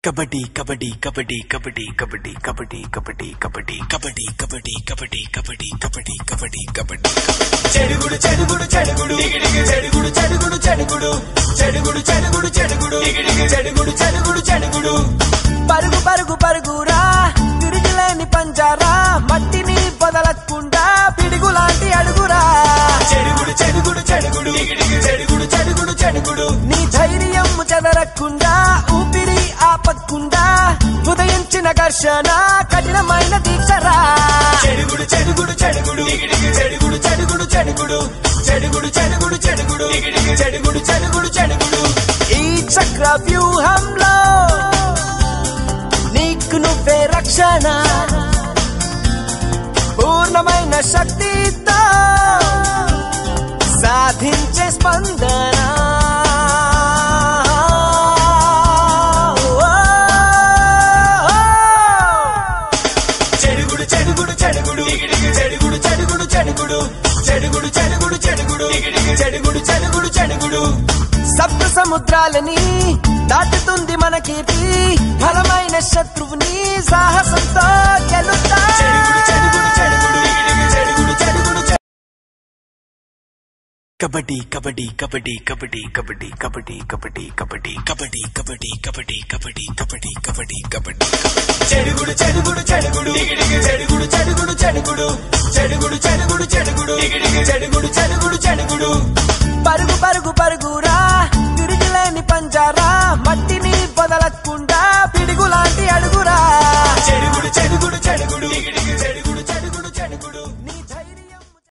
కబడ్డీ కబడ్డీ కబడ్డీ కబడ్డీ కబడ్డీ కబడ్డీ కబడ్డీ కబడ్డీ కబడ్డీ కబడ్డీ కబడ్డీ కబడ్డీ కబడ్డీ కబడ్డీ కబడ్డీ చెడుగుడు చెడుగుడు చెడుగుడు చెడుగుడు చెడుగుడు చెడుగుడు చెడుగుడు చెడుగుడు చెడుగుడు చెడుగుడు చెడుగుడు చెడుగుడు పరుగు పరుగు పరుగురా తిరిగిలేని పంజారా మట్టిని వదలకుండా పిడుగు లాంటి అడుగురా చెడుగుడు చెడుగుడు చెడుగుడు చెడుగుడు చెడుగుడు చెడుగుడు నీ ధైర్యం చెదరకుండా ఊపిరి ఆపకుండా ఉదయించిన ఘర్షణ కఠినమైన దీక్షరా చెడుగుడు చెడుగుడు చెడుగుడు చెడుగుడు చెడుగుడు చెడుగుడు చెడుగుడు చెడుగుడు చెడుగుడు చెడుగుడు చెడుగుడు చెడుగుడు ఈ చక్ర వ్యూహంలో నీకు నువ్వే రక్షణ పూర్ణమైన శక్తితో సాధించే స్పందన చెడుగుడు చెడుగుడు చెడుగుడు చెడుగుడు చెడుగుడు చెడుగుడు చెడుగుడు చెడుగుడు చెడుగుడు చెడుగుడు చెడుగుడు చెడుగుడు సప్త సముద్రాలని దాటుతుంది మన కీర్తి బలమైన శత్రువుని సాహసంతో గెలుతా చెడుగుడు చెడుగుడు చెడుగుడు చెడుగుడు చెడుగుడు చెడుగుడు కబడ్డీ కబడ్డీ కబడ్డీ కబడ్డీ కబడ్డీ కబడ్డీ కబడ్డీ కబడ్డీ కబడ్డీ కబడ్డీ కబడ్డీ కబడ్డీ కబడ్డీ కబడ్డీ కబడ్డీ చెడుగుడు చెడుగుడు చెడుగుడు చెడుగుడు చెడుగుడు చెడుగుడు చెడుగుడు చెడుగుడు చెడుగుడు చెడుగుడు చెడుగుడు చెడుగుడు పరుగు పరుగు